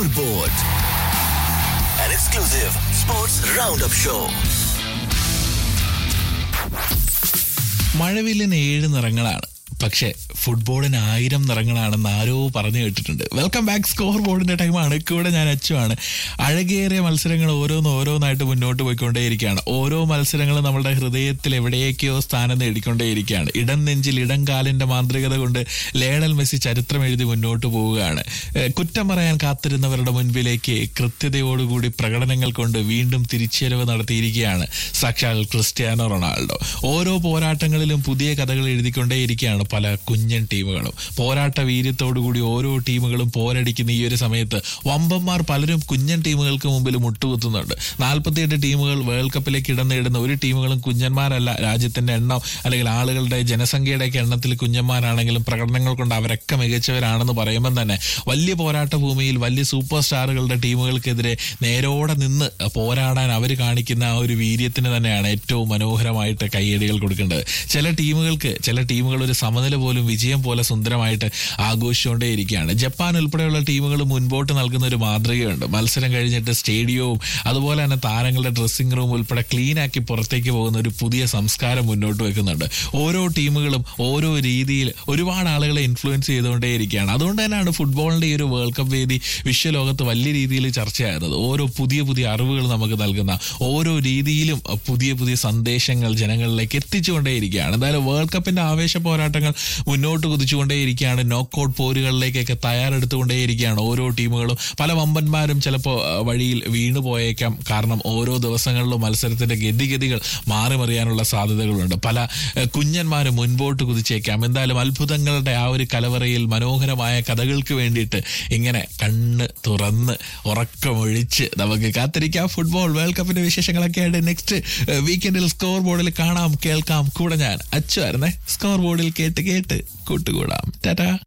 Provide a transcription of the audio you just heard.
Scoreboard, an exclusive sports roundup show. മഴവില്ലിന് ഏഴ് നിറങ്ങളാണ് പക്ഷെ ഫുട്ബോളിന് ആയിരം നിറങ്ങളാണെന്ന് ആരോ പറഞ്ഞു കേട്ടിട്ടുണ്ട് വെൽക്കം ബാക്ക് സ്കോർ ബോർഡിന്റെ ടൈമാണ് കൂടെ ഞാൻ അച്ചുവാണ് അഴകേറിയ മത്സരങ്ങൾ ഓരോന്ന് ഓരോന്നായിട്ട് മുന്നോട്ട് പോയിക്കൊണ്ടേയിരിക്കുകയാണ് ഓരോ മത്സരങ്ങളും നമ്മുടെ ഹൃദയത്തിൽ എവിടേക്കോ സ്ഥാനം നേടിക്കൊണ്ടേയിരിക്കുകയാണ് ഇടം നെഞ്ചിൽ ഇടം കാലിന്റെ മാന്ത്രികത കൊണ്ട് ലേണൽ മെസ്സി ചരിത്രം എഴുതി മുന്നോട്ട് പോവുകയാണ് ഏഹ് കുറ്റം പറയാൻ കാത്തിരുന്നവരുടെ മുൻപിലേക്ക് കൃത്യതയോടുകൂടി പ്രകടനങ്ങൾ കൊണ്ട് വീണ്ടും തിരിച്ചുവരവ് നടത്തിയിരിക്കുകയാണ് സാക്ഷാൽ ക്രിസ്ത്യാനോ റൊണാൾഡോ ഓരോ പോരാട്ടങ്ങളിലും പുതിയ കഥകൾ എഴുതിക്കൊണ്ടേയിരിക്കുകയാണ് പല കുഞ്ഞൻ ടീമുകളും പോരാട്ട വീര്യത്തോടുകൂടി ഓരോ ടീമുകളും പോരടിക്കുന്ന ഈ ഒരു സമയത്ത് വമ്പന്മാർ പലരും കുഞ്ഞൻ ടീമുകൾക്ക് മുമ്പിൽ മുട്ടുകുത്തുന്നുണ്ട് നാൽപ്പത്തിയെട്ട് ടീമുകൾ വേൾഡ് കപ്പിലേക്ക് ഇടം നേടുന്ന ഒരു ടീമുകളും കുഞ്ഞന്മാരല്ല രാജ്യത്തിന്റെ എണ്ണം അല്ലെങ്കിൽ ആളുകളുടെ ജനസംഖ്യയുടെയൊക്കെ എണ്ണത്തിൽ കുഞ്ഞന്മാരാണെങ്കിലും പ്രകടനങ്ങൾ കൊണ്ട് അവരൊക്കെ മികച്ചവരാണെന്ന് പറയുമ്പോൾ തന്നെ വലിയ പോരാട്ട ഭൂമിയിൽ വലിയ സൂപ്പർ സ്റ്റാറുകളുടെ ടീമുകൾക്കെതിരെ നേരോടെ നിന്ന് പോരാടാൻ അവർ കാണിക്കുന്ന ആ ഒരു വീര്യത്തിന് തന്നെയാണ് ഏറ്റവും മനോഹരമായിട്ട് കയ്യടികൾ കൊടുക്കേണ്ടത് ചില ടീമുകൾക്ക് ചില ടീമുകൾ ഒരു സമനില പോലും വിജയം പോലെ സുന്ദരമായിട്ട് ആഘോഷിച്ചുകൊണ്ടേയിരിക്കുകയാണ് ജപ്പാൻ ഉൾപ്പെടെയുള്ള ടീമുകൾ മുൻപോട്ട് നൽകുന്ന ഒരു മാതൃകയുണ്ട് മത്സരം കഴിഞ്ഞിട്ട് സ്റ്റേഡിയവും അതുപോലെ തന്നെ താരങ്ങളുടെ ഡ്രസ്സിംഗ് റൂം ഉൾപ്പെടെ ക്ലീൻ ആക്കി പുറത്തേക്ക് പോകുന്ന ഒരു പുതിയ സംസ്കാരം മുന്നോട്ട് വെക്കുന്നുണ്ട് ഓരോ ടീമുകളും ഓരോ രീതിയിൽ ഒരുപാട് ആളുകളെ ഇൻഫ്ലുവൻസ് ചെയ്തുകൊണ്ടേയിരിക്കുകയാണ് അതുകൊണ്ട് തന്നെയാണ് ഫുട്ബോളിന്റെ ഈ ഒരു വേൾഡ് കപ്പ് വേദി വിശ്വലോകത്ത് വലിയ രീതിയിൽ ചർച്ചയാകുന്നത് ഓരോ പുതിയ പുതിയ അറിവുകൾ നമുക്ക് നൽകുന്ന ഓരോ രീതിയിലും പുതിയ പുതിയ സന്ദേശങ്ങൾ ജനങ്ങളിലേക്ക് എത്തിച്ചുകൊണ്ടേയിരിക്കുകയാണ് എന്തായാലും വേൾഡ് കപ്പിന്റെ ആവേശ പോരാട്ടങ്ങൾ മുന്നോട്ട് കുതിച്ചുകൊണ്ടേയിരിക്കുകയാണ് നോക്കൌട്ട് പോരുകളിലേക്കൊക്കെ തയ്യാറെടുത്തുകൊണ്ടേയിരിക്കുകയാണ് ഓരോ ടീമുകളും പല വമ്പന്മാരും ചിലപ്പോൾ വഴിയിൽ വീണു പോയേക്കാം കാരണം ഓരോ ദിവസങ്ങളിലും മത്സരത്തിന്റെ ഗതിഗതികൾ മാറി മറിയാനുള്ള സാധ്യതകളുണ്ട് പല ഏഹ്, കുഞ്ഞന്മാരും മുൻപോട്ട് കുതിച്ചേക്കാം എന്തായാലും അത്ഭുതങ്ങളുടെ ആ ഒരു കലവറയിൽ മനോഹരമായ കഥകൾക്ക് വേണ്ടിയിട്ട് ഇങ്ങനെ കണ്ണ് തുറന്ന് ഉറക്കമൊഴിച്ച് നമുക്ക് കാത്തിരിക്കാം ഫുട്ബോൾ വേൾഡ് കപ്പിന്റെ വിശേഷങ്ങളൊക്കെ ആയിട്ട് നെക്സ്റ്റ് വീക്കെൻഡിൽ സ്കോർ ബോർഡിൽ കാണാം കേൾക്കാം കൂടെ ഞാൻ അച്ചു ആയിരുന്നേ സ്കോർ ബോർഡിൽ കേട്ട് കേട്ട് കൂട്ടുകൂടാം ടാറ്റാ